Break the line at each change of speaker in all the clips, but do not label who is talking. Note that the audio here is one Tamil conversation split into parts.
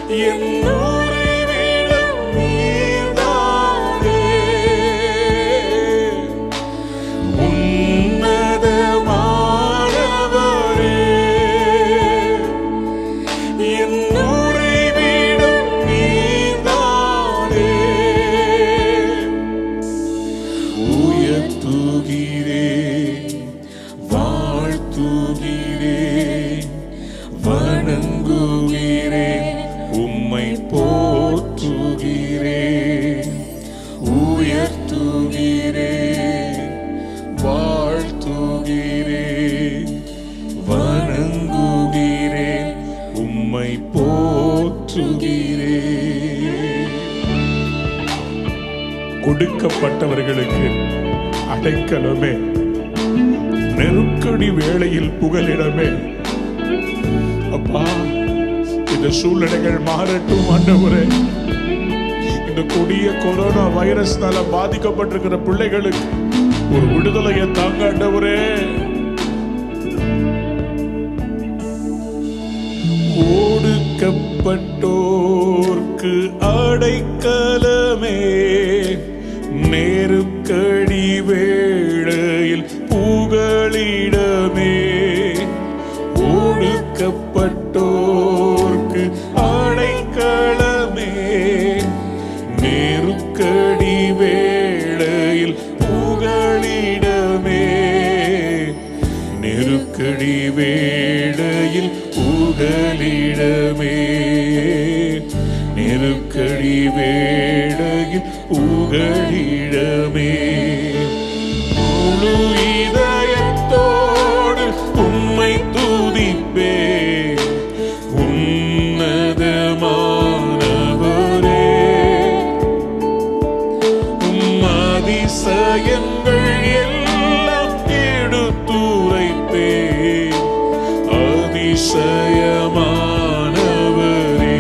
என் உறைவிடம் நீர்தானே. உன்னதமானவரே, என் உறைவிடம் நீர்தானே. உயர்த்துகிறேன் வாழ்த்துகிறேன் வணங்குகிறேன் உம்மை போற்றுகிறேன் உயர்த்துகிறேன் வாழ்த்துகிறேன் வணங்குகிறேன் உம்மை போற்றுகிறேன் கொடுக்கப்பட்டவர்களுக்கு அடைக்கலமே நெருக்கடி வேளையில் புகலிடமே அப்பா இந்த சூழ்நிலைகள் மாறட்டும் ஆண்டவரே இந்த கொடிய கொரோனா வைரஸ்னால பாதிக்கப்பட்டிருக்கிற பிள்ளைகளுக்கு ஒரு விடுதலையை தாங்க ஆண்டவரே ஓடுக்கப்பட்டோர்க்கு அடைக்கலமே நெருக்கடி வேளையில் புகலிடமே ஓடுக்கப்பட்டோர்க்கு அடைக்கலமே நெருக்கடி வேளையில் புகலிடமே நெருக்கடி வேளையில் புகலிடமே நெருக்கடி வேளையில் புகலிடமே முழு இதயத்தோடு உம்மை துதிப்பே உன்னதமானவரே உம் அதிசயங்கள் எல்லாம் எடுத்துரைப்பே அதிசயமானவரே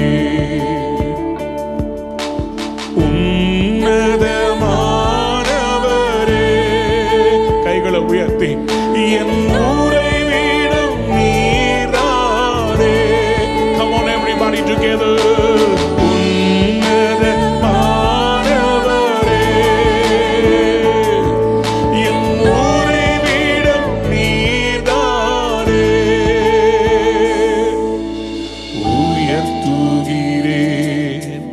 உன்னதமானவரே கைகளை உயர்த்தி என் உறைவிடம் நீரானே Come on everybody together உன்னதமானவரே என் உறைவிடம் நீர்தானே உயர்த்துகிறேன்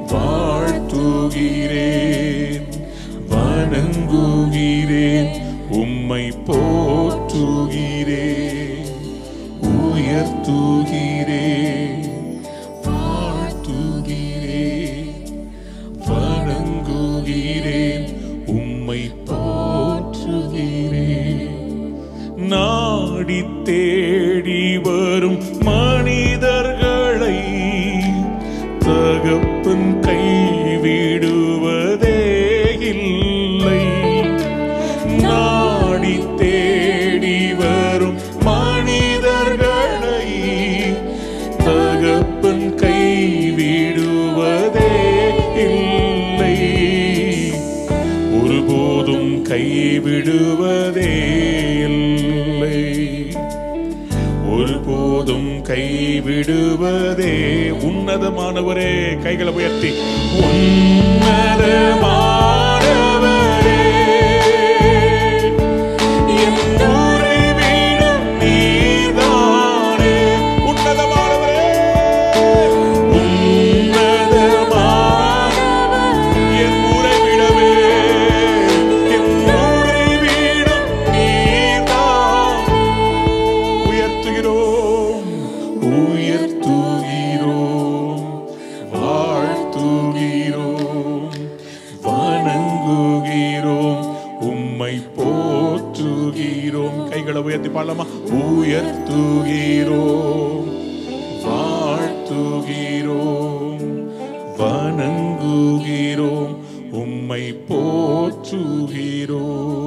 வாழ்த்துகிறேன் வணங்குகிறேன் உம்மை போற்றுகிறேன் உயர்த்துகிறேன் வாழ்த்துகிறேன் வணங்குகிறேன் உம்மை போற்றுகிறேன் நாடி தேடி வரும் மனிதர்களை தகப்பன் கைவிடுவதே இல்லை நாடி தேடி வரும் மனிதர்களை தகப்பன் கைவிடுவதே இல்லை ஒருபோதும் கைவிடுவதே இல்லை ஒருபோதும் கைவிடுவதே உன்னதமானவரே கைகளை உயர்த்தி உன்னதமானவரே என் உறைவிடம் நீர்தானே. உன்னதமானவரே உன்னதமானவரே என் உறைவிடமே என் உறைவிடம் நீர்தான் உயர்த்துகிறோம் உயர்த்துகிறோம் வாழ்த்துகிறோம் வணங்குகிறோம் உம்மை போற்றுகிறோம் கைகளை உயர்த்தி பாடலாமா உயர்த்துகிறோம் வாழ்த்துகிறோம் வணங்குகிறோம் உம்மை போற்றுகிறோம்